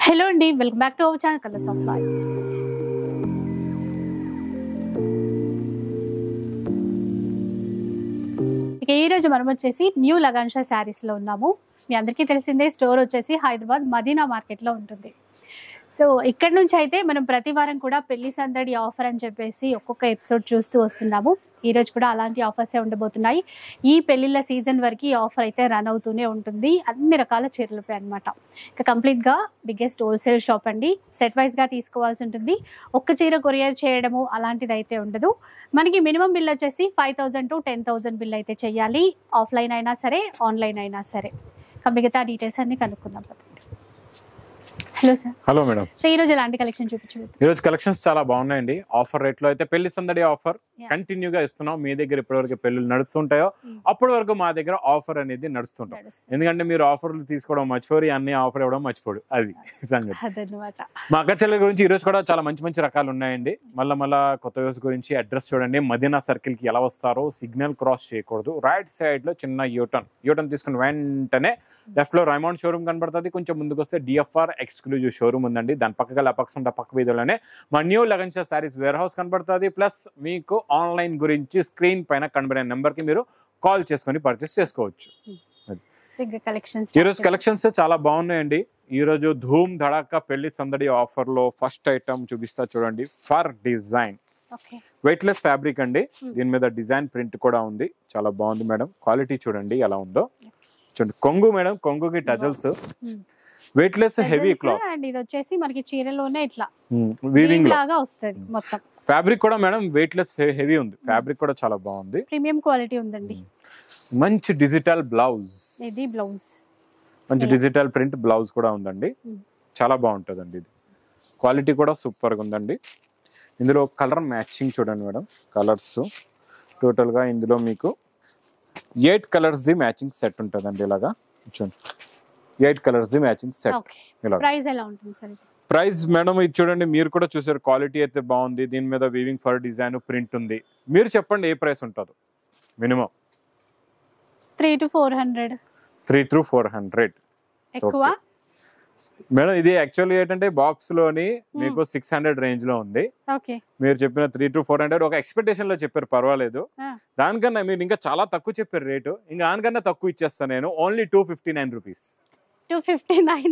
Hello అండి welcome back to our channel colours of life ఇక ఈ రోజు మనం వచ్చేసి న్యూ లగాన్షా శారీస్ లో ఉన్నాము మీ అందరికీ తెలిసిందే స్టోర్ వచ్చేసి హైదరాబాద్ మదీనా మార్కెట్ లో ఉంటుంది సో ఇక్కడ నుంచి అయితే మనం ప్రతి వారం కూడా పెళ్లి సందడి ఆఫర్ అని చెప్పేసి ఒక్కొక్క ఎపిసోడ్ చూస్తూ వస్తున్నాము ఈ రోజు కూడా అలాంటి ఆఫర్సే ఉండబోతున్నాయి ఈ పెళ్లిళ్ళ సీజన్ వరకు ఈ ఆఫర్ అయితే రన్ అవుతూనే ఉంటుంది అన్ని రకాల చీరలపై అనమాట ఇక కంప్లీట్గా బిగ్గెస్ట్ హోల్సేల్ షాప్ అండి సెట్ వైజ్గా తీసుకోవాల్సి ఉంటుంది ఒక్క చీర కొరియర్ చేయడము అలాంటిది అయితే ఉండదు మనకి మినిమం బిల్ వచ్చేసి five thousand to ten thousand bill అయితే చేయాలి ఆఫ్లైన్ అయినా సరే ఆన్లైన్ అయినా సరే ఇక మిగతా డీటెయిల్స్ అన్ని కనుక్కుందాం పదండి hello sir hello madam so ఈ రోజు ఎలాంటి కలెక్షన్ చూపించబోతుంది ఈ రోజు కలెక్షన్స్ చాలా బాగున్నాయండి ఆఫర్ రేట్ లో అయితే పెళ్లి సందడి ఆఫర్ Yeah. కంటిన్యూ గా ఇస్తున్నాం మీ దగ్గర ఇప్పటివరకు పెళ్లిళ్ళు నడుస్తుంటాయో Mm. అప్పటి వరకు మా దగ్గర ఆఫర్ అనేది నడుస్తుంటాం ఎందుకంటే మీరు ఆఫర్లు తీసుకోవడం మర్చిపోరు ఈ అన్ని ఆఫర్ ఇవ్వడం మర్చిపోడు అది సంగతి అదనమాట మా అక్క చెల్లెల గురించి ఈ రోజు కూడా చాలా మంచి మంచి రకాలు ఉన్నాయండి మళ్ళా మళ్ళా కొత్త వ్యూస్ గురించి అడ్రస్ చూడండి మదీనా సర్కిల్ కి ఎలా వస్తారో సిగ్నల్ క్రాస్ చేయకూడదు రైట్ సైడ్ లో చిన్న యూటర్న్ యూటర్న్ తీసుకుని వెంటనే లెఫ్ట్ లో రైమౌండ్ షోరూమ్ కనబడుతుంది కొంచెం ముందుకు వస్తే డిఎఫ్ఆర్ ఎక్స్క్లూజివ్ షోరూమ్ ఉందండి దాని పక్కగా లపక్స్ ఉంటే పక్క వీధిలోనే మా న్యూ లగన్షా సారీస్ వేర్ హౌస్ కనబడుతుంది ప్లస్ మీకు ఆన్లైన్ గురించి స్క్రీన్ పైన కనబడే నెంబర్ కి మీరు కాల్ చేసుకొని పర్చేస్ చేసుకోవచ్చు ఇంకా కలెక్షన్స్ ఈ రోజు కలెక్షన్స్ చాలా బాగున్నాయండి ఈ రోజు ధూమ్ ధడాకా పెళ్లి సందడి ఆఫర్ లో ఫస్ట్ ఐటమ్ చూపిస్తా చూడండి for design okay weight less fabric అండి Hmm. దీని మీద డిజైన్ ప్రింట్ కూడా ఉంది చాలా బాగుంది మేడం క్వాలిటీ చూడండి ఎలా ఉందో చూడండి కొంగు మేడం కొంగుకి tassels weight less heavy cloth and ఇది వచ్చేసి మనకి చీరలోనే ఇట్లా వీవింగ్ లో లాగా వస్తుంది మొత్తం ఫ్యాబ్రిక్ కూడా మేడం వెయిట్ లెస్ హెవీ ఉంది ఫ్యాబ్రిక్ కూడా చాలా బాగుంది ప్రీమియం క్వాలిటీ ఉందండి మంచి డిజిటల్ బ్లౌజ్ ఇది బ్లౌజ్ మంచి ఇలా. డిజిటల్ ప్రింట్ బ్లౌజ్ కూడా ఉందండి Hmm. చాలా బాగుంటుందండి ఇది క్వాలిటీ కూడా సూపర్ గా ఉందండి ఇందులో కలర్ మ్యాచింగ్ చూడండి మేడం కలర్స్ టోటల్ గా ఇందులో మీకు eight colours the matching set ఉంటుందండి ఇలాగా చూడండి eight colours the matching set okay ఇలా ప్రైస్ ఎలా ఉంటుంది సార్ ఇది ప్రైస్ మేడం ఇది చూడండి మీరు కూడా చూసారు క్వాలిటీ అయితే బాగుంది దీని మీద వీవింగ్ ఫర్ డిజైన్ ప్రింట్ ఉంది మీరు చెప్పండి ఏ ప్రైస్ ఉంటుందో minimum three to four hundred three through four hundred ఎక్కువ మేడం ఇది యాక్చువల్లీ ఏంటంటే బాక్స్ లోని మీకు సిక్స్ హండ్రెడ్ రేంజ్ లో ఉంది ఓకే మీరు చెప్పిన త్రీ టు ఫోర్ హండ్రెడ్ ఒక ఎక్స్పెక్టేషన్ లో చెప్పారు పర్వాలేదు Ah. దానికన్నా మీరు ఇంకా చాలా తక్కువ చెప్పారు రేటు ఇంకా దానికన్నా తక్కువ ఇచ్చేస్తాను నేను only two fifty nine rupees two fifty nine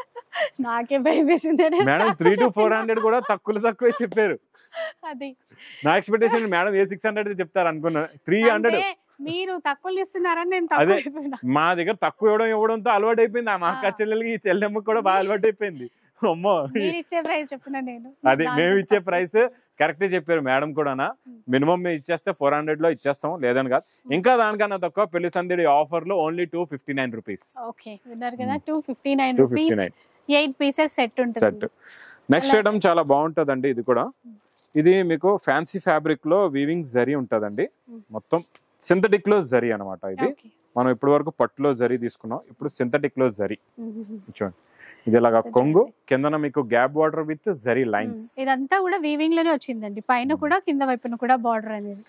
నాకే భయం వేసింది madam three to four hundred కూడా తక్కువ తక్కువే చెప్పారు అది నా ఎక్స్పెక్టేషన్ మేడం ఏ సిక్స్ హండ్రెడ్ చెప్తారు అనుకున్నా త్రీ హండ్రెడ్ అంటే మీరు తక్కువ ఇస్తున్నారని నేను తక్కువ అదే. అయిపోయినా మా దగ్గర తక్కువ ఇవ్వడం ఇవ్వడంతో అలవాటు అయిపోయింది ఆ మా అక్క ఆ. చెల్లెలకి ఈ చెల్లెమ్మకి కూడా బాగా అలవాటు అయిపోయింది అమ్మో మీరు ఇచ్చే ప్రైస్ చెప్పిన నేను అదే దాంట్లో మేము ఇచ్చే తక్కువ ప్రైస్ కరెక్ట్ చెప్పారు మేడం కూడానా మినిమం మేము ఇచ్చేస్తే ఫోర్ హండ్రెడ్ లో ఇచ్చేస్తాం లేదని కాదు ఇంకా దానికన్నా తక్కువ పెళ్లి సందడి ఆఫర్ లో only two fifty nine rupees okay విన్నారు కదా two fifty nine two fifty rupees nine eight pieces set set ఉంటుంది నెక్స్ట్ అలా- ఐటమ్ చాలా బాగుంటదండి ఇది కూడా ఇది మీకు ఫ్యాన్సీ ఫ్యాబ్రిక్ లో వీవింగ్ జరీ ఉంటదండి Hmm. మొత్తం సింథటిక్ లో జరీ అన్నమాట ఇది ఓకే మనం ఇప్పటి వరకు పట్టులో జరీ తీసుకున్నాం ఇప్పుడు సింథటిక్ లో జరీ చూడండి ఇది ఇలాగా కొంగు కిందన మీకు gap water with zari lines ఇదంతా కూడా వీవింగ్ లోనే వచ్చిందండి పైన కూడా కింద వైపున కూడా బార్డర్ అనేది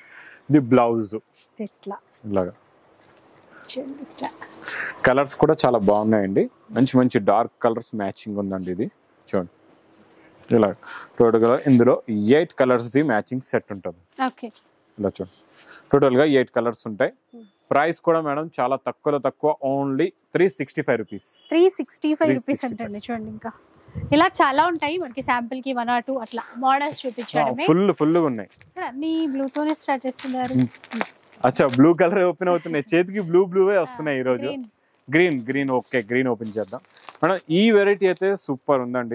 ఇది బ్లౌజ్ ఇట్లా ఇలాగా చూడండి, ఇట్లా కలర్స్ కూడా చాలా బాగున్నాయండి మంచి మంచి డార్క్ కలర్స్ మ్యాచింగ్ ఉందండి ఇది చూడండి ఇలా టోటల్గా ఇందులో eight colours the matching set ఉంటుంది ఓకే ఇలా చూడండి టోటల్గా ఎయిట్ కలర్స్ ఉంటాయి Hmm. ప్రైస్ కూడా మేడం చాలా తక్కువలో తక్కువ only three sixty five rupees three sixty five rupees 365. అంటండి చూడండి ఇంకా ఇలా చాలా ఉంటాయి మనకి శాంపిల్ కి వన్ ఆర్ టూ అట్లా మోడల్స్ చూపించడమే ఫుల్ ఫుల్ ఉన్నాయి అన్ని బ్లూ తోనే స్టార్ట్ చేస్తున్నారు Hmm. అచ్చా బ్లూ కలర్ ఓపెన్ అవుతున్నాయి చేతికి బ్లూ బ్లూవే వస్తున్నాయి ఈ రోజు Green. Green green okay green open చేద్దాం మేడం ఈ వెరైటీ అయితే సూపర్ ఉందండి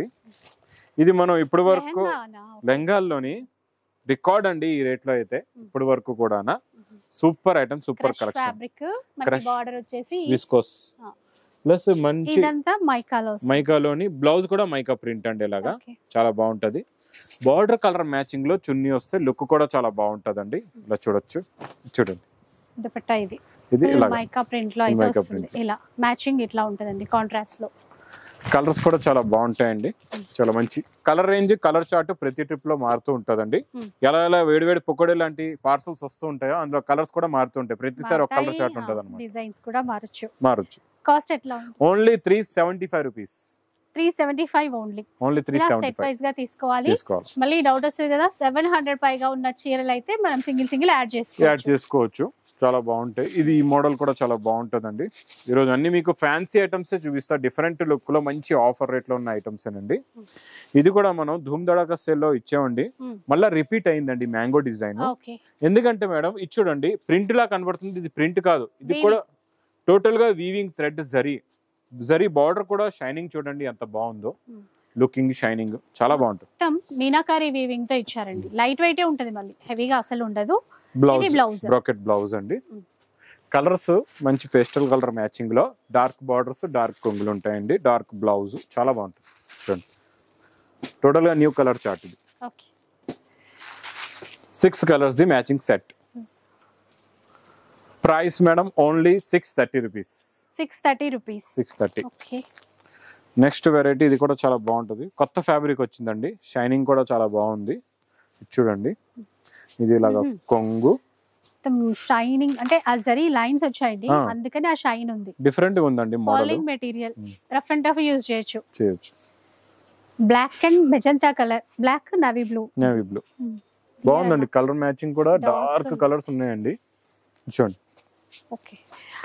ఇది మనం ఇప్పటి వరకు లెహంగానా? లెంగాల్లోని రికార్డ్ అండి ఈ రేట్ లో అయితే ఇప్పటి వరకు కూడా super item super crush collection fabric మనకి Crush. బార్డర్ వచ్చేసి విస్కోస్ ఆ. ప్లస్ మంచి ఇదంతా మైకాలో వస్తుంది. మైకాలోని బ్లౌజ్ కూడా మైకా ప్రింట్ అండి ఇలాగా Okay. చాలా బాగుంటది బార్డర్ కలర్ మ్యాచింగ్ లో చున్నీ వస్తే లుక్ కూడా చాలా బాగుంటదండి ఇలా చూడొచ్చు చూడండి దుపట్టా ఇది ఇది ఇలా మైకా ప్రింట్ లో అయితే మైకా వస్తుంది print. ఇలా మ్యాచింగ్ ఇట్లా ఉంటదండి కాంట్రాస్ట్ లో కలర్స్ కూడా చాలా బాగుంటాయండి చాలా మంచి కలర్ రేంజ్ కలర్ చార్ట్ ప్రతి ట్రిప్ లో మారుతూ ఉంటదండి Hmm. ఎలా ఎలా వేడి వేడి పొకోడీ లాంటి పార్సల్స్ వస్తూ ఉంటాయో అందులో కలర్స్ కూడా మారుతూ ఉంటాయి ప్రతిసారి ఒక కలర్ చార్ట్ ఉంటుంది అనమాట డిజైన్స్ కూడా మారచ్చు మారచ్చు కాస్ట్ ఎట్లా ఉంది only three seventy five rupees three seventy five only only three ఇలా సెవెంటీ సెట్ ఫైవ్ వైజ్ గా తీసుకోవాలి తీసుకోవాలి మళ్ళీ డౌట్ వస్తుంది కదా సెవెన్ హండ్రెడ్ పైగా ఉన్న చీరలు అయితే మనం సింగిల్ సింగిల్ యాడ్ యాడ్ చేసుకోవచ్చు చేసుకోవచ్చు చాలా బాగుంటాయి ఇది ఈ మోడల్ కూడా చాలా బాగుంటుందండి ఈరోజు అన్ని మీకు ఫ్యాన్సీ ఐటమ్స్ చూపిస్తా డిఫరెంట్ లుక్ లో మంచి ఆఫర్ రేట్ లో ఉన్న ఐటమ్స్ అండి ఇది కూడా మనం ధూమ్ దడాక సేల్ లో ఇచ్చామండి Hmm. మళ్ళీ రిపీట్ అయిందండి మ్యాంగో డిజైన్ ఓకే ఎందుకంటే మేడం ఇది చూడండి ప్రింట్ లా కనబడుతుంది ఇది ప్రింట్ కాదు ఇది Weaving. కూడా టోటల్ గా weaving thread zari zari border కూడా షైనింగ్ చూడండి ఎంత బాగుందో Hmm. లుకింగ్ షైనింగ్ చాలా బాగుంటుంది మొత్తం మీనాకారి వీవింగ్ తో ఇచ్చారండి లైట్ వెయిట్ ఉంటుంది మళ్ళీ హెవీగా అసలు ఉండదు బ్లౌజ్ blouse. బ్రాకెట్ బ్లౌజ్ అండి Mm. కలర్స్ మంచి పేస్టల్ కలర్ మ్యాచింగ్ లో డార్క్ బార్డర్స్ డార్క్ కొంగులు ఉంటాయండి డార్క్ బ్లౌజ్ చాలా బాగుంటుంది చూడండి టోటల్ గా న్యూ కలర్ చార్ట్ ఇది okay six colours the matching set price madam only six thirty rupees six thirty rupees six thirty okay next variety ఇది కూడా చాలా బాగుంటుంది కొత్త ఫ్యాబ్రిక్ వచ్చిందండి షైనింగ్ కూడా చాలా బాగుంది ఇది చూడండి ఇది ఇలాగా Mhm. కొంగు మొత్తం షైనింగ్ అంటే ఆ జరీ లైన్స్ వచ్చాయండి ఆ. అందుకని ఆ షైన్ ఉంది డిఫరెంట్ గా ఉందండి model falling material Hmm. Rough and tough use చేయొచ్చు చేయొచ్చు black and magenta colour black navy blue navy blue బాగుందండి కలర్ మ్యాచింగ్ కూడా Dark డార్క్ colour. కలర్స్ ఉన్నాయండి చూడండి ఓకే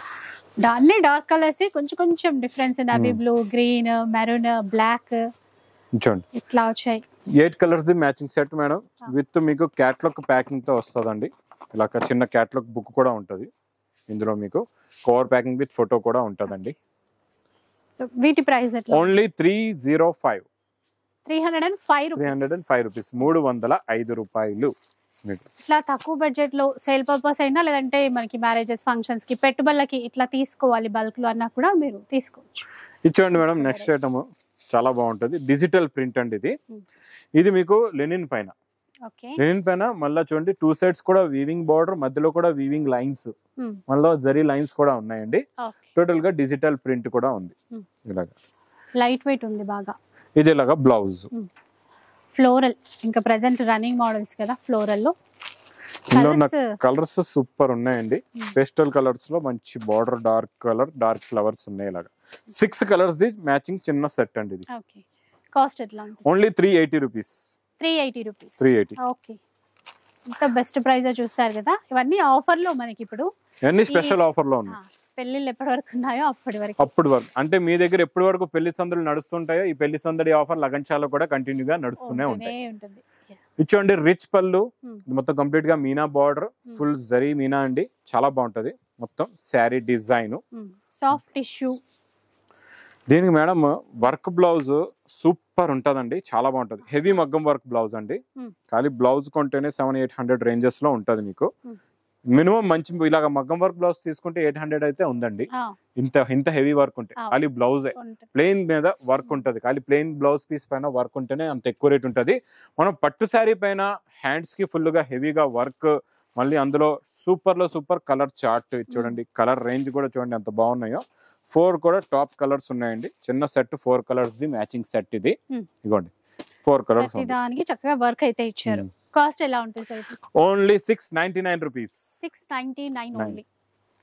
అన్ని డార్క్ కలర్స్ కొంచెం కొంచెం difference navy Hmm. Blue green maroon black చూడండి ఇట్లా వచ్చాయి eight colours the matching set madam Ah. With మీకు క్యాట్లాగ్ ప్యాకింగ్ తో వస్తుందండి ఇలా ఒక చిన్న క్యాట్లాగ్ బుక్ కూడా ఉంటుంది ఇందులో మీకు కవర్ ప్యాకింగ్ విత్ ఫోటో కూడా ఉంటుందండి సో వీటి ప్రైస్ ఎట్లా only three zero five three hundred and five three hundred and five rupees మూడు వందల ఐదు రూపాయలు మీకు ఇట్లా తక్కువ బడ్జెట్ లో సేల్ పర్పస్ అయినా లేదంటే మనకి మ్యారేజెస్ ఫంక్షన్స్ కి పెట్టుబడులకి ఇట్లా తీసుకోవాలి బల్క్ లో అన్నా కూడా మీరు తీసుకోవచ్చు ఇచ్చోండి మేడం నెక్స్ట్ ఐటమ్ చాలా బాగుంటుంది డిజిటల్ ప్రింట్ అండి ఇది Hmm. ఇది మీకు లెనిన్ పైన ఓకే లెనిన్ పైన మళ్ళీ చూడండి టూ సైడ్స్ కూడా వీవింగ్ బార్డర్ మధ్యలో కూడా వీవింగ్ లైన్స్ మళ్ళీ జరీ లైన్స్ కూడా ఉన్నాయండి ఓకే టోటల్ గా డిజిటల్ ప్రింట్ కూడా ఉంది Hmm. ఇలాగా లైట్ వెయిట్ ఉంది బాగా ఇది ఇలాగా బ్లౌజ్ ఫ్లోరల్ ఇంకా ప్రెసెంట్ రన్నింగ్ మోడల్స్ కదా ఫ్లోరల్ లో ఇందులో ఉన్న కలర్స్ కలర్స్ సూపర్ ఉన్నాయండి Hmm. పేస్టల్ కలర్స్ లో మంచి border dark colour dark flowers ఉన్నాయి ఇలాగా సిక్స్ కలర్స్ ది మ్యాచింగ్ చిన్న సెట్ అండి ఇది ఓకే కాస్ట్ ఎట్లా ఉంటుంది only three eighty rupees three eighty rupees three eighty okay ఇంత బెస్ట్ ప్రైస్ చూస్తారు కదా ఇవన్నీ ఆఫర్ లో మనకి ఇప్పుడు అన్ని స్పెషల్ ఆఫర్ లో ఆ, ఉన్నాయి పెళ్ళిళ్ళు ఎప్పటి వరకు ఉన్నాయో అప్పటి వరకు అప్పుడు వరకు అంటే మీ దగ్గర ఎప్పటి వరకు పెళ్లి సందడులు నడుస్తుంటాయో ఈ పెళ్లి సందడి ఆఫర్ లగంచాలో కూడా కంటిన్యూ గా నడుస్తూనే ఉంటాయి ఉంటూనే ఉంటుంది ఇచ్చోండి రిచ్ పళ్ళు Hmm. ఇది మొత్తం కంప్లీట్ గా meena border Hmm. Full zari meena అండి చాలా బాగుంటది మొత్తం శారీ డిజైన్ సాఫ్ట్ టిష్యూ దీనికి మేడం వర్క్ బ్లౌజ్ సూపర్ ఉంటదండి చాలా బాగుంటది హెవీ మగ్గం వర్క్ బ్లౌజ్ అండి Hmm. ఖాళీ బ్లౌజ్ కొంటేనే సెవెన్ ఎయిట్ హండ్రెడ్ రేంజెస్ లో ఉంటది మీకు Hmm. మినిమం మంచి ఇలాగ మగ్గం వర్క్ బ్లౌజ్ తీసుకుంటే ఎయిట్ హండ్రెడ్ అయితే ఉందండి ఇంత ఇంత హెవీ వర్క్ ఉంటే Ah. ఖాళీ బ్లౌజే ఉంటుంది ప్లెయిన్ మీద వర్క్ ఉంటది ఖాళీ ప్లెయిన్ బ్లౌజ్ పీస్ పైన వర్క్ ఉంటేనే అంత ఎక్కువ రేట్ ఉంటది మనం పట్టు శారీ పైన హ్యాండ్స్ కి ఫుల్ గా హెవీగా వర్క్ మళ్ళీ అందులో సూపర్ లో సూపర్ కలర్ చార్ట్ చూడండి కలర్ రేంజ్ కూడా చూడండి ఎంత బాగున్నాయో ఫోర్ కూడా టాప్ కలర్స్ ఉన్నాయండి చిన్న set four colours the matching set ఇది Hmm. ఇగోండి ఫోర్ కలర్స్ ప్రతి దానికి చక్కగా వర్క్ అయితే ఇచ్చారు కాస్ట్ ఎలా ఉంటుంది sir only six ninety nine rupees six ninety nine Nine. Only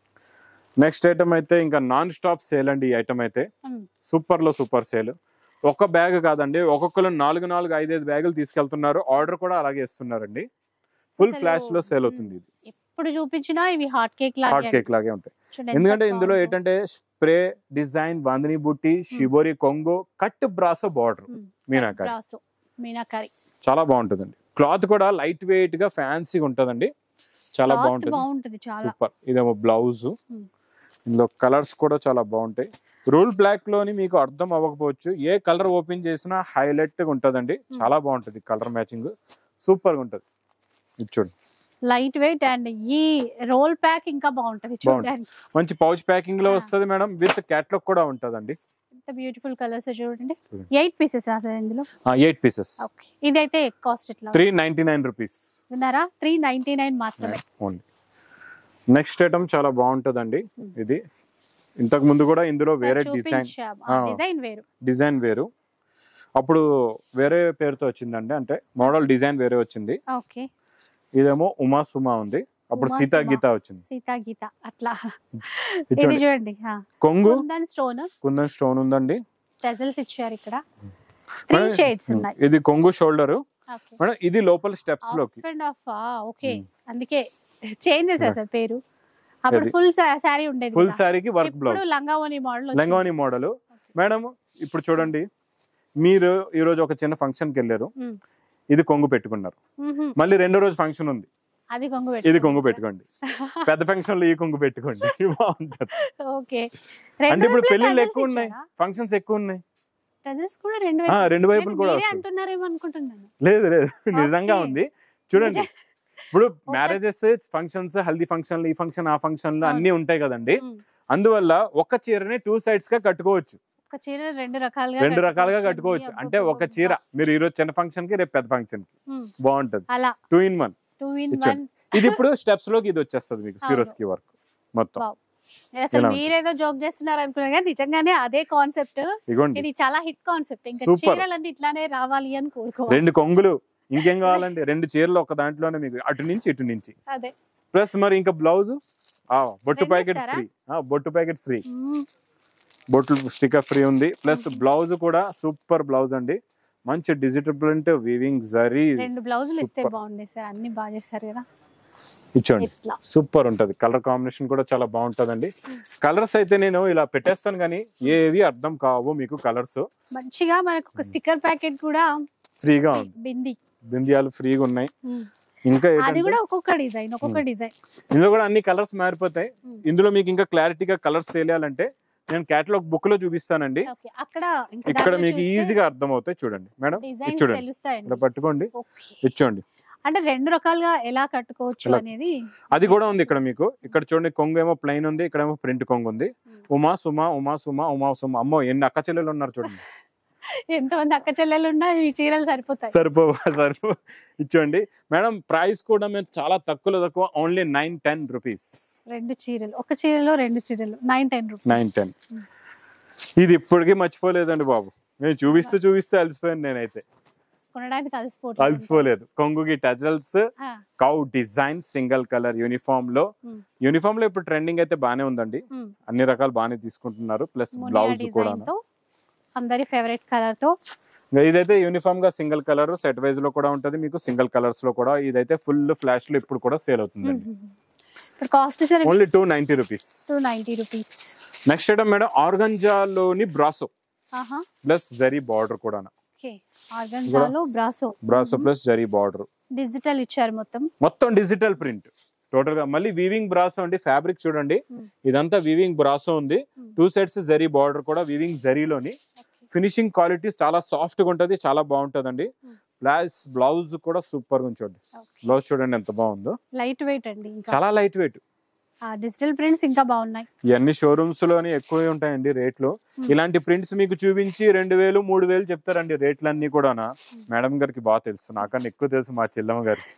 next item అయితే ఇంకా నాన్ స్టాప్ సేల్ అండి ఈ ఐటమ్ అయితే సూపర్ లో సూపర్ సేల్ ఒక బ్యాగ్ కాదండి ఒక్కొక్కరు నాలుగు నాలుగు ఐదైదు బ్యాగులు తీసుకెళ్తున్నారు ఆర్డర్ కూడా అలాగే ఇస్తున్నారండి ఫుల్ అసలు- ఫ్లాష్ లో సేల్ అవుతుంది ఇది ఎప్పుడు చూపించినా ఇవి హాట్ కేక్ హాట్ లాగే కేక్ లాగే ఉంటాయి చూడండి ఎంత ఎందుకంటే ఇందులో బాగుందో. ఏంటంటే స్ప్రే డిజైన్ బాందిని బుట్టి షిబోరి కొంగో cut brasso border Hmm. Meenakari brasso meenakari చాలా బాగుంటుందండి క్లాత్ కూడా లైట్ వెయిట్ గా ఫ్యాన్సీగా ఉంటదండి చాలా Cloth బాగుంటుంది బాగుంటుంది చాలా సూపర్ ఇదేమో బ్లౌజ్ Hmm. ఇందులో కలర్స్ కూడా చాలా బాగుంటాయి రూల్ బ్లాక్ లోని మీకు అర్థం అవ్వకపోవచ్చు ఏ కలర్ ఓపెన్ చేసినా హైలైట్ గా ఉంటదండి చాలా బాగుంటది కలర్ మ్యాచింగ్ సూపర్ గా ఉంటది ఇది చూడండి లైట్ వెయిట్ అండ్ ఈ రోల్ ప్యాక్ ఇంకా బాగుంటది చూడడానికి మంచి పౌచ్ ప్యాకింగ్ లో Ah. వస్తది మేడం విత్ క్యాట్లాగ్ కూడా ఉంటదండి ఎంత బ్యూటిఫుల్ కలర్స్ చూడండి చూడండి. ఎయిట్ పీసెస్ సార్ ఇందులో ఎయిట్ పీసెస్ ఓకే ఇదైతే కాస్ట్ ఎట్లా త్రీ నైన్టీ నైన్ రూపీస్ విన్నారా త్రీ నైన్టీ నైన్ మాత్రమే ఓన్లీ నెక్స్ట్ ఐటమ్ చాలా బాగుంటదండి Hmm. ఇది ఇంతకు ముందు కూడా ఇందులో వేరే డిజైన్ ఆ. డిజైన్ వేరు డిజైన్ వేరు అప్పుడు వేరే పేరుతో వచ్చిందండి అంటే మోడల్ డిజైన్ వేరే వచ్చింది ఓకే ఇదేమో ఉమా సుమా ఉంది అప్పుడు ఉమా సీతా సుమా. గీత వచ్చింది సీతా గీత అట్లా ఇది ఇది చూడండి. చూడండి కొంగు కుందన్ స్టోన్ కుందన్ స్టోన్ ఉందండి టెజల్స్ ఇచ్చారు ఇక్కడ త్రీ మేడం, షేడ్స్ ఉన్నాయి ఇది కొంగు షోల్డర్ ఓకే మేడం ఇది లోపల స్టెప్స్ లోకి off and off okay Hmm. అందుకే చేంజ్ చేశారు సార్ పేరు అప్పుడు అది. ఫుల్ శారీ ఉండేది ఫుల్ కదా. శారీకి వర్క్ ఇప్పుడు బ్లౌజ్ లంగావోని మోడల్ లంగావని మోడల్ మేడం ఇప్పుడు చూడండి మీరు ఈ రోజు ఒక చిన్న ఫంక్షన్ కి వెళ్ళారు మ్మ్. ఇది కొంగు పెట్టుకున్నారు మళ్ళీ రెండో రోజు ఫంక్షన్ ఉంది అది కొంగు ఇది కొంగు పెట్టుకోండి పెద్ద ఫంక్షన్ లో ఈ కొంగు పెట్టుకోండి బాగుంటది ఓకే అంటే ఇప్పుడు పెళ్లిళ్ళు ఎక్కువ ఉన్నాయి ఫంక్షన్స్ ఎక్కువ ఉన్నాయి టెజల్స్ కూడా రెండు ఆ, వైపులు రెండు వైపులు నేను కూడా మీరే వస్తాయి అంటున్నారేమో అనుకుంటున్నాను లేదు లేదు నిజంగా Okay. ఉంది చూడండి ఇప్పుడు ఒక- మ్యారేజెస్ ఫంక్షన్స్ హల్దీ ఫంక్షన్లు ఈ ఫంక్షన్ ఆ ఫంక్షన్లు అవును. అన్ని ఉంటాయి కదండి మ్మ్. అందువల్ల ఒక చీరని టూ సైడ్స్ గా కట్టుకోవచ్చు ఒక చీర రెండు రకాలుగా రెండు రకాలుగా కట్టుకోవచ్చు. కట్టుకోవచ్చు అబ్బో, అంటే ఒక అబ్బో, చీర మీరు ఈ రోజు చిన్న ఫంక్షన్ కి రేపు పెద్ద ఫంక్షన్ కి మ్మ్. బాగుంటది అలా two in one two in ఇచ్చాను. వన్ ఇది ఇప్పుడు స్టెప్స్ లోకి ఇది వచ్చేస్తుంది మీకు అవును. సిరోస్కి వర్క్ మొత్తం Wow. అసలు ఇలా మీరేదో జోక్ చేస్తున్నారు అనుకున్నా కానీ నిజంగానే అదే కాన్సెప్ట్ ఇగోండి ఇది చాలా హిట్ కాన్సెప్ట్ ఇంకా Super. చీరలన్నీ ఇట్లానే రావాలి అని కోరుకో రెండు కొంగులు ఇంకేం కావాలండి రెండు చీరలు ఒక దాంట్లోనే మీకు అటు నుంచి ఇటు నుంచి అదే ప్లస్ మరి ఇంకా బ్లౌజ్ బొట్టు రెండు ప్యాకెట్ ఇస్తారా? ఫ్రీ బొట్టు ప్యాకెట్ ఫ్రీ మ్మ్. బొట్లు స్టిక్కర్ ఫ్రీ ఉంది ప్లస్ Okay. బ్లౌజ్ కూడా సూపర్ బ్లౌజ్ అండి మంచి డిజిటల్ ప్రింట్ వీవింగ్ జరీ రెండు బ్లౌజులు ఇస్తే Super. బాగుండే సార్ అన్ని బాగా చేస్తారు కదా ఇచ్చోండి ఇట్లా సూపర్ ఉంటది కలర్ కాంబినేషన్ కూడా చాలా బాగుంటదండి కలర్స్ అయితే నేను ఇలా పెట్టేస్తాను కానీ ఏవి అర్థం కావు మీకు కలర్స్ మంచిగా మనకు ఒక స్టిక్కర్ ప్యాకెట్ కూడా ఫ్రీగా ఉంది బింది బిందియాలు ఫ్రీగా ఉన్నాయి మ్మ్. ఇంకా అది ఏంటంటే కూడా ఒక్కొక్క డిజైన్ ఒక్కొక్క డిజైన్ ఇందులో కూడా అన్ని కలర్స్ మారిపోతాయి మ్మ్. ఇందులో మీకు ఇంకా క్లారిటీగా కలర్స్ తెలియాలంటే నేను కేటలాగ్ బుక్ లో చూపిస్తానండి ఓకే అక్కడ ఇక్కడ మీకు ఈజీగా అర్థం అవుతాయి చూడండి మేడం ఇది డిజైన్స్ చూడండి తెలుస్తాయండి ఇలా పట్టుకోండి ఓకే ఇచ్చోండి అంటే రెండు రకాలుగా ఎలా కట్టుకోవచ్చు ఎలా- అనేది అది కూడా ఉంది ఇక్కడ మీకు ఇక్కడ చూడండి కొంగు ఏమో ప్లెయిన్ ఉంది ఇక్కడ ఏమో ప్రింట్ కొంగు ఉంది మ్మ్. ఉమా సుమా ఉమా సుమా ఉమా సుమా అమ్మో ఎన్ని అక్క చెల్లెలు ఉన్నారు చూడండి ఎంతమంది అక్క చెల్లెలు ఉన్నా ఈ చీరలు సరిపోతాయి సరిపో సరిపో ఇచ్చోండి మేడం ప్రైస్ కూడా మేము చాలా తక్కువలో తక్కువ ఓన్లీ నైన్ టెన్ రూపీస్ రెండు చీరలు ఒక చీరలో రెండు చీరలు nine ten rupees nine ten ఇది ఇప్పటికీ మర్చిపోలేదండి బాబు నేను చూపిస్తూ చూపిస్తూ అలసిపోయాను నేనైతే కొనడానికి అలసిపోతుంది అలసిపోలేదు కొంగుకి టజల్స్ ఆ, cow design single colour uniform లో మ్మ్. యూనిఫామ్ లో ఇప్పుడు ట్రెండింగ్ అయితే బానే ఉందండి మ్మ్. అన్ని రకాలు బాగానే తీసుకుంటున్నారు ప్లస్ మునియా బ్లౌజ్ కూడా డిజైన్ తో అందరి ఫేవరెట్ కలర్ తో ఇదైతే యూనిఫామ్ గా సింగిల్ కలర్ సెట్ వైజ్ లో కూడా ఉంటది మీకు సింగిల్ కలర్స్ లో కూడా ఇదైతే ఫుల్ ఫ్లాష్ లో ఇప్పుడు కూడా సేల్ అవుతుందండి ఇప్పుడు cost sir only two ninety rupees two ninety rupees next item madam ఆర్గంజాలోని బ్రాసో ఆహా ప్లస్ జరీ బార్డర్ కూడా ఓకే ఆర్గన్జాలో brasso brasso plus zari border digital ఇచ్చారు మొత్తం మొత్తం డిజిటల్ ప్రింట్ టోటల్ గా మళ్ళీ వీవింగ్ బ్రాసో అండి ఫ్యాబ్రిక్ చూడండి Hmm. ఇదంతా వీవింగ్ బ్రాసో ఉంది Hmm. Two sets zari border కూడా వీవింగ్ జరీలోని ఫినిషింగ్ క్వాలిటీ చాలా సాఫ్ట్ గా ఉంటది చాలా బాగుంటదండి Hmm. ప్లస్ బ్లౌజ్ కూడా సూపర్ గా ఉంచండి బ్లౌజ్ చూడండి ఎంత బాగుందో లైట్ వెయిట్ అండి ఇంకా చాలా లైట్ వెయిట్ డిజిటల్ ప్రింట్స్ ఇంకా బాగున్నాయి ఇవన్నీ షోరూమ్స్ లోని ఎక్కువే ఉంటాయండి రేట్లు Hmm. ఇలాంటి ప్రింట్స్ మీకు చూపించి రెండు వేలు మూడు వేలు చెప్తారండి రేట్లన్నీ కూడా మేడం గారికి బాగా తెలుసు నాకన్నా ఎక్కువ తెలుసు మా చెల్లమ్మ గారికి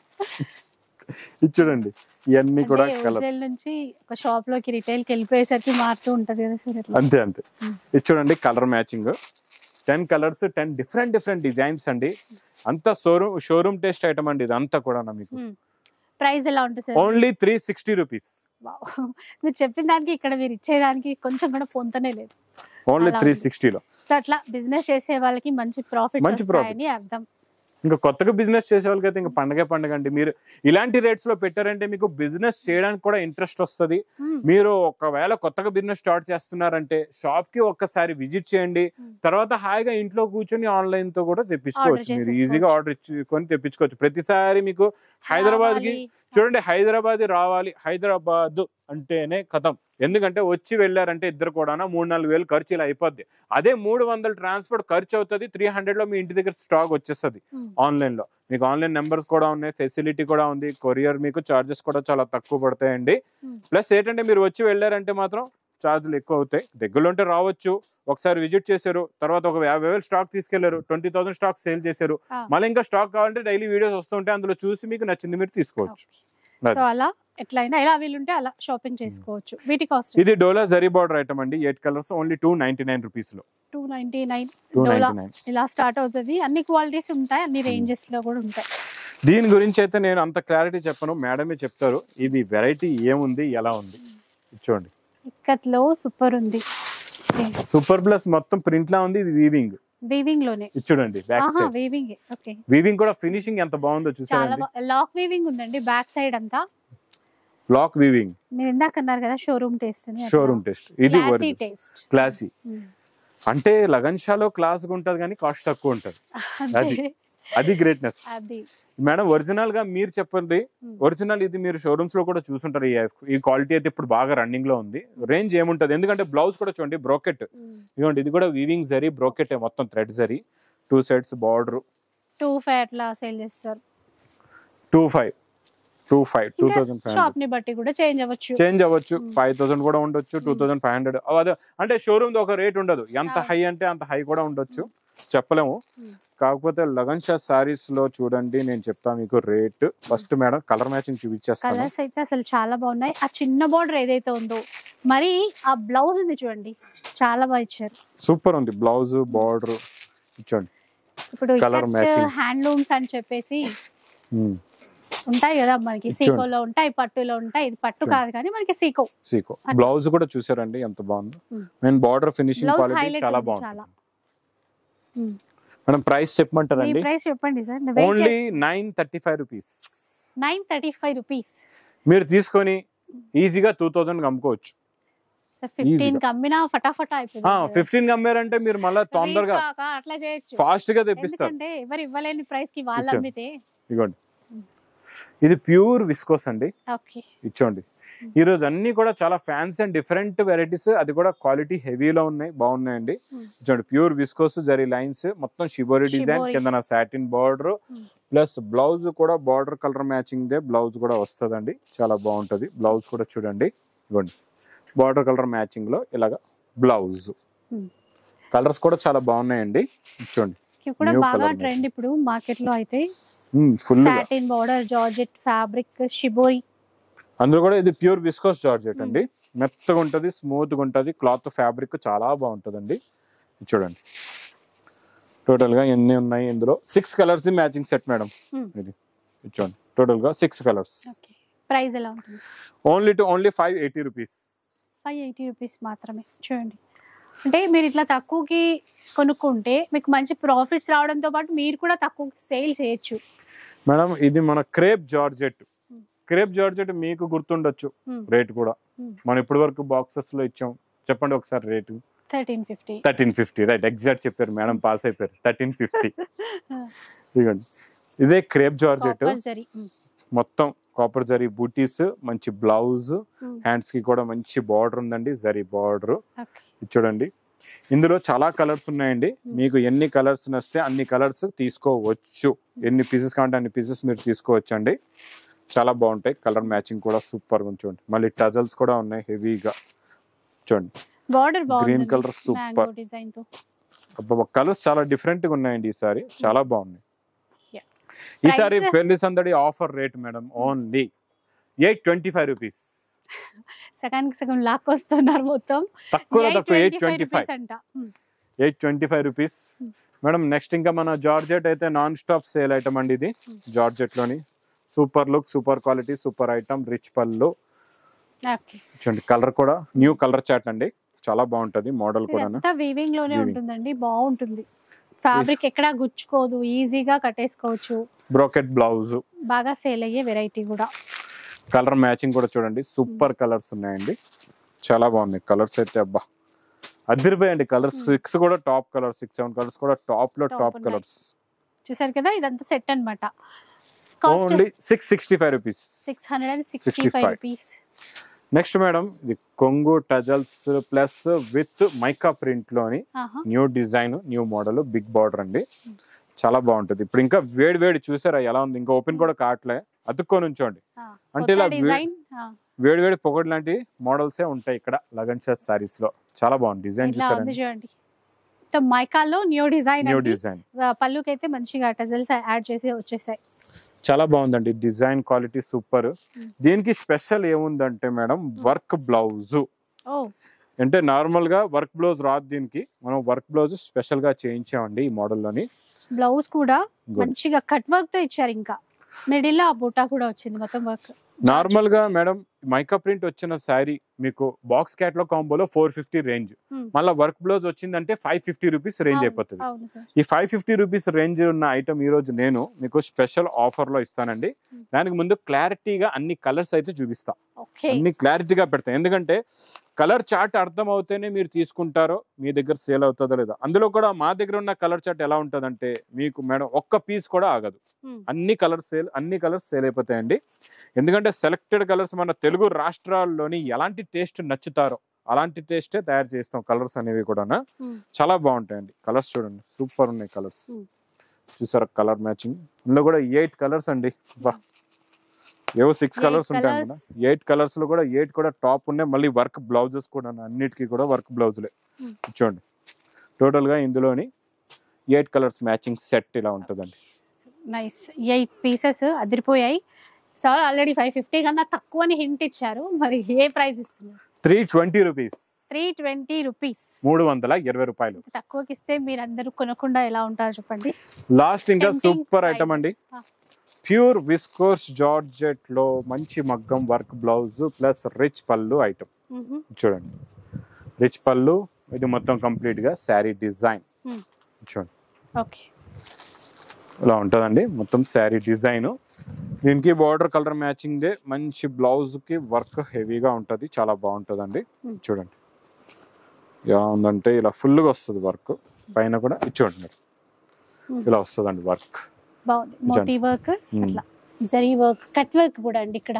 ఇది చూడండి ఇవన్నీ కూడా అంటే కలర్స్ wholesale నుంచి ఒక షాప్ లోకి రిటైల్ కి వెళ్ళిపోయేసరికి మారుతూ ఉంటది కదా సార్ ఇట్లా అంతే అంతే Hmm. ఇది చూడండి colour matching ten colours ten different different designs అండి అంత షోరూమ్ షోరూమ్ టెస్ట్ ఐటమ్ అండి ఇదంతా కూడా మీకు ప్రైస్ ఎలా ఉంటుంది sir only three sixty rupees wow. మీరు చెప్పిన దానికి ఇక్కడ మీరు ఇచ్చేదానికి కొంచెం కూడా పొంతనే లేదు ఓన్లీ అలా త్రీ ఉంది. సిక్స్టీలో సో అట్లా బిజినెస్ చేసే వాళ్ళకి మంచి ప్రాఫిట్ మంచి profit. వస్తాయని అర్థం ఇంకా కొత్తగా బిజినెస్ చేసే వాళ్ళకైతే ఇంకా పండగే పండగ అండి మీరు ఇలాంటి రేట్స్ లో పెట్టారంటే మీకు బిజినెస్ చేయడానికి కూడా ఇంట్రెస్ట్ వస్తది Hmm. మీరు ఒకవేళ కొత్తగా బిజినెస్ స్టార్ట్ చేస్తున్నారంటే షాప్ కి ఒక్కసారి విజిట్ చేయండి Hmm. తర్వాత హాయిగా ఇంట్లో కూర్చొని ఆన్లైన్ తో కూడా తెప్పించుకోవచ్చు మీరు చేసేసుకోవచ్చు. ఈజీగా ఆర్డర్ ఇచ్చుకొని తెప్పించుకోవచ్చు ప్రతిసారి మీకు హైదరాబాద్ కి రావాలి. చూడండి హైదరాబాద్ రావాలి హైదరాబాద్ అంటేనే కథం ఎందుకంటే వచ్చి వెళ్ళారంటే ఇద్దరు కూడా మూడు నాలుగు వేలు ఖర్చు ఇలా అయిపోద్ది అదే మూడు వందలు ట్రాన్స్పోర్ట్ ఖర్చు అవుతుంది త్రీ హండ్రెడ్ లో మీ ఇంటి దగ్గర స్టాక్ వచ్చేస్తుంది Hmm. ఆన్లైన్ లో మీకు ఆన్లైన్ నెంబర్స్ కూడా ఉన్నాయి ఫెసిలిటీ కూడా ఉంది కొరియర్ మీకు చార్జెస్ కూడా చాలా తక్కువ పడతాయండి Hmm. ప్లస్ ఏంటంటే మీరు వచ్చి వెళ్ళారంటే మాత్రం ఛార్జీలు ఎక్కువ అవుతాయి దగ్గరలో ఉంటే రావచ్చు ఒకసారి విజిట్ చేశారు తర్వాత ఒక యాభై వేలు స్టాక్ తీసుకెళ్లారు ట్వంటీ థౌసండ్ స్టాక్ సేల్ చేశారు Ah. మళ్ళీ ఇంకా స్టాక్ కావాలంటే డైలీ వీడియోస్ వస్తుంటే అందులో చూసి మీకు నచ్చింది మీరు తీసుకోవచ్చు Okay. సో అలా ఎట్లయినా ఎలా వీలుంటే అలా షాపింగ్ చేసుకోవచ్చు వీటి కాస్ట్ ఇది డోలా జరీ బార్డర్ ఐటమ్ అండి eight colours only two ninety nine rupees లో టూ నైన్టీ నైన్ టూ డోలా నైన్టీ నైన్ ఇలా స్టార్ట్ అవుతుంది అన్ని క్వాలిటీస్ ఉంటాయి అన్ని రేంజెస్ లో కూడా ఉంటాయి దీని గురించి అయితే నేను అంత క్లారిటీ చెప్పను మేడమే చెప్తారు ఇది వెరైటీ ఏముంది ఎలా ఉంది చూడండి ఇక్కత్లో సూపర్ ఉంది ఓకే సూపర్ ప్లస్ మొత్తం ప్రింట్ లా ఉంది ఇది వీవింగ్ వీవింగ్ లోనే ఇది చూడండి బ్యాక్ ఆహా సైడ్ వీవింగ్ ఓకే వీవింగ్ కూడా ఫినిషింగ్ ఎంత బాగుందో చాలా చూసారండి లాక్ వీవింగ్ ఉందండి బ్యాక్ సైడ్ అంతా బ్లాక్ వీవింగ్ మీరు ఇందాక అన్నారు కదా షోరూమ్ టేస్ట్ అని షోరూమ్ టెస్ట్ ఇది క్లాసీ టేస్ట్ క్లాసీ అంటే లగన్ షాలో క్లాస్ ఉంటది కానీ కాస్ట్ తక్కువ ఉంటది అది. అది గ్రేట్నెస్ అది మేడం ఒరిజినల్ గా మీరు చెప్పండి Hmm. ఒరిజినల్ ఇది మీరు షోరూమ్స్ లో కూడా చూసుంటారు ఈ ఈ క్వాలిటీ అయితే ఇప్పుడు బాగా రన్నింగ్ లో ఉంది రేంజ్ ఏముంటది ఎందుకంటే బ్లౌజ్ కూడా చూడండి బ్రోకెట్ ఇదిగోండి ఇది కూడా వీవింగ్ జరీ బ్రోకెట్ మొత్తం thread zari two sides border two five అట్లా సేల్ చేస్తారు two five two five two ఇంకా థౌసండ్ ఫైవ్ షాప్ ని బట్టి కూడా చేంజ్ అవ్వచ్చు చేంజ్ అవ్వచ్చు Hmm. ఫైవ్ థౌసండ్ కూడా ఉండొచ్చు టూ థౌసండ్ ఫైవ్ హండ్రెడ్ అదే అంటే షోరూమ్ ఒక రేట్ ఉండదు ఎంత Ah. హై అంటే అంత హై కూడా ఉండొచ్చు చెప్పలేము Hmm. కాకపోతే లగన్ షా సారీస్ లో చూడండి నేను చెప్తా మీకు rate first madam colour matching చూపించేస్తాను కలర్స్ అయితే అసలు చాలా బాగున్నాయి ఆ చిన్న బార్డర్ ఏదైతే ఉందో మరి ఆ బ్లౌజ్ ఉంది చూడండి చాలా బాగా ఇచ్చారు సూపర్ ఉంది బ్లౌజ్ బార్డర్ ఇచ్చోండి ఇప్పుడు Colour matching. హ్యాండ్లూమ్స్ అని చెప్పేసి Hmm. ఉంటాయి కదా మనకి ఇచ్చోండి. సీకోలో ఉంటాయి పట్టులో ఉంటాయి ఇది పట్టు చూడండి. కాదు కానీ మనకి సీకో సీకో అట్లా. బ్లౌజ్ కూడా చూసారండి ఎంత బాగుందో Hmm. నేను border finishing blouse quality highlight చాలా చాలా బాగుంది ఉమ్. మేడం ప్రైస్ మీ చెప్పమంటారండి ప్రైస్ చెప్పండి sir only nine thirty five rupees nine thirty five rupees మీరు తీసుకొని ఈజీగా టూ థౌసండ్ అమ్ముకోవచ్చు ఫిఫ్టీన్ కి అమ్మినా ఫటాఫటా అయిపోయింది ఫిఫ్టీన్ అమ్మారంటే మీరు మళ్ళీ తొందరగా Restock ఆ, అట్లా చేయొచ్చు ఫాస్ట్ గా తెప్పిస్తారు ఎందుకంటే ఎవరు ఇవ్వలేని ప్రైస్ కి వాళ్ళు ఇచ్చాను. అమ్మితే ఇగోండి ఇది ప్యూర్ విస్కోస్ అండి ఓకే ఇచ్చోండి ఈ రోజు అన్ని కూడా చాలా ఫ్యాన్సీ అండ్ డిఫరెంట్ వెరైటీస్ అది కూడా క్వాలిటీ హెవీలో ఉన్నాయి బాగున్నాయండి Hmm. చూడండి ప్యూర్ విస్కోస్ జరీ లైన్స్ మొత్తం షిబోరి డిజైన్ Shibori. కింద satin border Hmm. Plus blouse కూడా బార్డర్ కలర్ మ్యాచింగ్ దే బ్లౌజ్ కూడా వస్తుందండి చాలా బాగుంటది బ్లౌజ్ కూడా చూడండి ఇవ్వండి బార్డర్ కలర్ మ్యాచింగ్ లో ఇలాగా బ్లౌజ్ Hmm. కలర్స్ కూడా చాలా బాగున్నాయండి చూడండి ఇవి కూడా New బాగా colour ట్రెండ్ ఇప్పుడు మార్కెట్ లో అయితే full satin border georgette fabric shibori అందులో కూడా ఇది ప్యూర్ విస్కోస్ జార్జెట్ అండి మెత్తగా ఉంటది స్మూత్ గా ఉంటది క్లాత్ ఫ్యాబ్రిక్ చాలా బాగుంటదండి ఇది చూడండి టోటల్ గా ఎన్ని ఉన్నాయి ఇందులో six colours matching set madam Hmm. ఇది ఇది చూడండి టోటల్ గా సిక్స్ కలర్స్ ఓకే ప్రైస్ ఎలా ఉంటుంది only two only five eighty rupees five eighty rupees మాత్రమే చూడండి అంటే మీరు ఇట్లా తక్కువకి కొనుక్కుంటే మీకు మంచి ప్రాఫిట్స్ రావడంతో పాటు మీరు కూడా తక్కువ సేల్ చేయొచ్చు మేడం ఇది మన crepe georgette Hmm. Crepe georgette మీకు గుర్తుండొచ్చు Hmm. రేట్ కూడా Hmm. మనం ఇప్పటి వరకు బాక్సెస్ లో ఇచ్చాం చెప్పండి ఒకసారి rate thirteen fifty thirteen fifty right exact చెప్పారు మేడం పాస్ అయిపోయారు థర్టీన్ ఫిఫ్టీ ఇదిగోండి ఇదే క్రేప్ జార్జెట్ కంపల్సరీ మొత్తం కాపర్ జరీ బూటీస్ మంచి బ్లౌజ్ Hmm. హ్యాండ్స్ కి కూడా మంచి బార్డర్ ఉందండి జరీ బార్డర్ ఓకే చూడండి ఇందులో చాలా కలర్స్ ఉన్నాయండి మీకు ఎన్ని కలర్స్ నచ్చితే అన్ని కలర్స్ తీసుకోవచ్చు ఎన్ని పీసెస్ కావాలంటే అన్ని పీసెస్ మీరు తీసుకోవచ్చు అండి చాలా బాగుంటాయి కలర్ మ్యాచింగ్ కూడా సూపర్ గా చూడండి మళ్ళీ టజల్స్ కూడా ఉన్నాయి హెవీగా చూడండి బార్డర్ బాగుంది Green colour super. డిజైన్ తో కలర్స్ చాలా డిఫరెంట్ గా ఉన్నాయండి ఈసారి చాలా బాగున్నాయి Yeah. ఈసారి Price? పెళ్లి సందడి offer rate madam only eight twenty five rupees సగానికి సగం లాక్ వస్తున్నారు మొత్తం తక్కువ తక్కువ ఎయిట్ 825 ట్వంటీ ఫైవ్ rupees అంట Hmm. Eight twenty five rupees Hmm. Madam next ఇంకా మన జార్జెట్ అయితే నాన్ స్టాప్ సేల్ ఐటమ్ అండి ఇది Hmm. జార్జెట్ లోని super look super quality super item rich పళ్ళు ఓకే చూడండి కలర్ కూడా న్యూ కలర్ చాట్ అండి చాలా బాగుంటది మోడల్ కూడా ఇదంతా వీవింగ్ లోనే Weaving. ఉంటుందండి బాగుంటుంది ఫ్యాబ్రిక్ ఎక్కడా గుచ్చుకోదు ఈజీగా కట్టేసుకోవచ్చు బ్రోకెట్ బ్లౌజ్ బాగా సేల్ అయ్యే వెరైటీ కూడా కలర్ మ్యాచింగ్ కూడా చూడండి సూపర్ కలర్స్ ఉన్నాయండి చాలా బాగున్నాయి కలర్స్ అయితే అబ్బా అదిరిపోయండి కలర్స్ సిక్స్ కూడా top colours six seven colours కూడా టాప్ లో Top టాప్ ఉన్నాయి. కలర్స్ చూసారు కదా ఇదంతా సెట్ అన్నమాట cost only six sixty five rupees six hundred and sixty five 65. Rupees next madam ఇది కొంగు tassels plus with mica print లోని new design new model big border అండి చాలా బాగుంటది ఇప్పుడు ఇంకా వేడి వేడి చూసారా ఎలా ఉంది ఇంకా ఓపెన్ కూడా కావట్లే అతుక్కొని ఉంచోండి అంటే ఇలా వే- డిజైన్ వేడి వేడి పొగడు లాంటి మోడల్స్ ఏ ఉంటాయి ఇక్కడ లగన్ షర్ట్ సారీస్ లో చాలా బాగుంది డిజైన్ ఇట్లా ఉంది చూసారండి చూడండి మొత్తం మైకాల్లో న్యూ డిజైన్ న్యూ డిజైన్ పళ్ళుకి అయితే మంచిగా టజల్స్ యాడ్ చేసి వచ్చేసాయి చాలా బాగుందండి డిజైన్ క్వాలిటీ సూపర్ దీనికి స్పెషల్ ఏముందంటే మేడం వర్క్ బ్లౌజ్ ఓ అంటే నార్మల్ గా వర్క్ బ్లౌజ్ రాదు దీనికి మనం వర్క్ బ్లౌజ్ స్పెషల్ గా చేయించామండి ఈ మోడల్ లోని బ్లౌజ్ కూడా Good. మంచిగా కట్ వర్క్ తో ఇచ్చారు ఇంకా మిడిల్ లో ఆ బూటా కూడా వచ్చింది మొత్తం వర్క్ నార్మల్ గా మేడం మైకా ప్రింట్ వచ్చిన శారీ మీకు బాక్స్ క్యాట్లాగ్ కాంబోలో ఫోర్ ఫిఫ్టీ రేంజ్ Hmm. మళ్ళీ వర్క్ బ్లౌజ్ వచ్చిందంటే ఫైవ్ ఫిఫ్టీ రూపీస్ రేంజ్ అవును, అయిపోతుంది అవును సార్ ఈ ఫైవ్ ఫిఫ్టీ రూపీస్ రేంజ్ ఉన్న ఐటమ్ ఈ రోజు నేను మీకు స్పెషల్ ఆఫర్ లో ఇస్తానండి Hmm. దానికి ముందు క్లారిటీగా అన్ని కలర్స్ అయితే చూపిస్తా ఓకే అన్ని క్లారిటీగా పెడతాను ఎందుకంటే కలర్ చార్ట్ అర్థం అవుతేనే మీరు తీసుకుంటారో మీ దగ్గర సేల్ అవుతుందో లేదో అందులో కూడా మా దగ్గర ఉన్న కలర్ చార్ట్ ఎలా ఉంటుందంటే మీకు మేడం ఒక్క పీస్ కూడా ఆగదు అన్ని కలర్స్ సేల్ అన్ని కలర్స్ సేల్ అయిపోతాయండి ఎందుకంటే సెలెక్టెడ్ కలర్స్ మన తెలుగు రాష్ట్రాల్లోని ఎలాంటి టేస్ట్ నచ్చుతారో అలాంటి టేస్టే తయారు చేస్తాం కలర్స్ అనేవి కూడా చాలా బాగుంటాయండి కలర్స్ చూడండి సూపర్ ఉన్నాయి కలర్స్ Hmm. చూసారా కలర్ మ్యాచింగ్ ఇందులో కూడా ఎయిట్ కలర్స్ అండి బా ఏవో సిక్స్ Eight కలర్స్ ఉంటాయి colours. మేడం ఎయిట్ కలర్స్ లో కూడా ఎయిట్ కూడా టాప్ ఉన్నాయి మళ్ళీ వర్క్ బ్లౌజెస్ కూడా ఉన్నాయి. అన్నిటికీ కూడా వర్క్ బ్లౌజులే Hmm. చూడండి టోటల్ గా ఇందులోని ఎయిట్ కలర్స్ మ్యాచింగ్ సెట్ ఇలా ఉంటుందండి నైస్ ఎయిట్ పీసెస్ అదిరిపోయాయి సార్ ఆల్రెడీ ఫైవ్ ఫిఫ్టీ కన్నా తక్కువని హింట్ ఇచ్చారు మరి ఏ ప్రైస్ ఇస్తున్నారు three twenty rupees three twenty rupees మూడు వందల ఇరవై రూపాయలు తక్కువకి ఇస్తే మీరందరూ కొనకుండా ఎలా ఉంటారో చెప్పండి లాస్ట్ ఇంకా Tempting సూపర్ ఐటమ్ prices. అండి ఆ, ప్యూర్ విస్కోర్స్ జార్జెట్ లో మంచి మగ్గం వర్క్ బ్లౌజ్ ప్లస్ రిచ్ పళ్ళు ఐటమ్ మ్హూ. చూడండి రిచ్ పళ్ళు ఇది మొత్తం కంప్లీట్ గా శారీ డిజైన్ Hmm. చూడండి ఓకే ఇలా ఉంటుందండి మొత్తం శారీ డిజైన్ దీనికి బార్డర్ కలర్ మ్యాచింగ్ దే మంచి బ్లౌజ్ కి వర్క్ హెవీగా ఉంటది చాలా బాగుంటదండి Hmm. చూడండి ఎలా ఉందంటే ఇలా full గా వస్తుంది వర్క్ పైన కూడా ఇది చూడండి మీరు. Hmm. ఇలా వస్తుందండి వర్క్ బాగుంది మోతీ వర్క్ మ్మ్. అట్లా జరీ వర్క్ కట్ వర్క్ కూడా అండి ఇక్కడ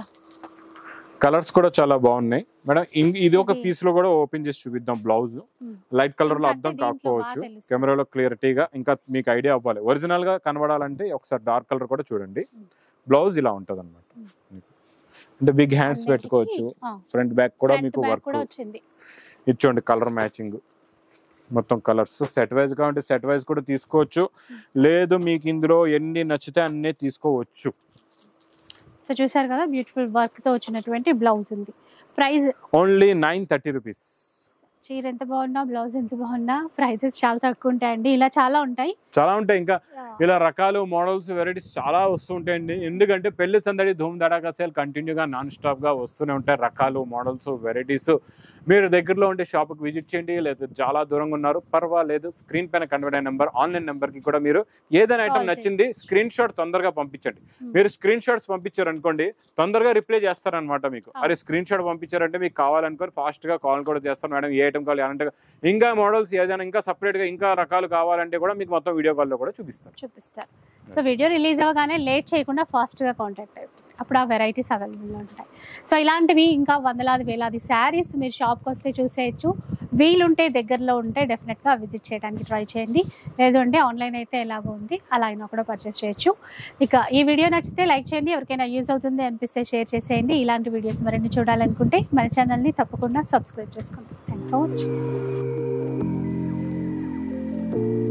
కలర్స్ కూడా చాలా బాగున్నాయి మేడం ఇం- ఇది ఒక ఇది- పీస్ లో కూడా ఓపెన్ చేసి చూపిద్దాం బ్లౌజ్ Hmm. లైట్ కలర్ లో ఇంకా అర్థం అంటే దీంట్లో కాకపోవచ్చు బాగా తెలుస్తుంది. కెమెరాలో క్లియరిటీగా ఇంకా మీకు ఐడియా అవ్వాలి ఒరిజినల్ గా కనబడాలంటే ఒకసారి డార్క్ కలర్ కూడా చూడండి Hmm. బ్లౌజ్ ఇలా ఉంటది అనమాట అంటే బిగ్ హ్యాండ్స్ అన్నిటికీ, పెట్టుకోవచ్చు ఆ, ఫ్రంట్ బ్యాక్ కూడా front మీకు back వర్క్ కూడా వచ్చింది ఇచ్చోండి కలర్ మ్యాచింగ్ మొత్తం కలర్స్ సెట్ వైజ్ కావాలంటే సెట్ వైజ్ కూడా తీసుకోవచ్చు లేదు మీకు ఇందులో ఎన్ని నచ్చితే అన్నీ తీసుకోవచ్చు సో చూసారు కదా బ్యూటిఫుల్ వర్క్ తో వచ్చినటువంటి బ్లౌజ్ ఉంది price only nine thirty rupees చీర ఎంత బాగున్నా బ్లౌజ్ ఎంత బాగున్నా ప్రైసెస్ చాలా తక్కువ ఉంటాయండి ఇలా చాలా ఉంటాయి చాలా ఉంటాయి ఇంకా ఇలా రకాలు మోడల్స్ వెరైటీస్ చాలా వస్తుంటాయండి ఎందుకంటే పెళ్లి సందడి ధూమ్ దడాకా సేల్ కంటిన్యూగా నాన్ స్టాప్ గా వస్తూనే ఉంటాయి రకాలు మోడల్స్ వెరైటీస్ మీరు దగ్గరలో ఉంటే షాప్కి విజిట్ చేయండి లేదా చాలా దూరంగా ఉన్నారు పర్వాలేదు స్క్రీన్ పైన కన్వర్ట్ అయిన నెంబర్ ఆన్లైన్ నెంబర్ కి కూడా మీరు ఏదైనా ఐటమ్ Call నచ్చింది స్క్రీన్ షాట్ తొందరగా పంపించండి Hmm. మీరు స్క్రీన్ షాట్స్ పంపించారు అనుకోండి తొందరగా రిప్లై చేస్తారనమాట మీకు Ah. అరే స్క్రీన్ షాట్ పంపించారంటే మీకు కావాలనుకోని ఫాస్ట్ గా కాల్ కూడా చేస్తారు మేడం ఏ ఐటమ్ కావాలి అంటే ఇంకా మోడల్స్ ఏదైనా ఇంకా సపరేట్ గా ఇంకా రకాలు కావాలంటే కూడా మీకు మొత్తం వీడియో కాల్ లో కూడా చూపిస్తారు చూపిస్తారు సో వీడియో రిలీజ్ అవ్వగానే లేట్ చేయకుండా ఫాస్ట్గా కాంటాక్ట్ అయిపోతుంది అప్పుడు ఆ వెరైటీస్ అవైలబుల్లో ఉంటాయి సో ఇలాంటివి ఇంకా వందలాది వేలాది శారీస్ మీరు షాప్కి వస్తే చూసేయచ్చు వీలుంటే దగ్గరలో ఉంటే డెఫినెట్గా విజిట్ చేయడానికి ట్రై చేయండి లేదు అంటే ఆన్లైన్ అయితే ఎలాగో ఉంది అలా అయినా కూడా పర్చేస్ చేయొచ్చు ఇక ఈ వీడియో నచ్చితే లైక్ చేయండి ఎవరికైనా యూజ్ అవుతుంది అనిపిస్తే షేర్ చేసేయండి ఇలాంటి వీడియోస్ మరిన్ని చూడాలనుకుంటే మన ఛానల్ని తప్పకుండా సబ్స్క్రైబ్ చేసుకోండి థ్యాంక్స్ ఫర్ వాచింగ్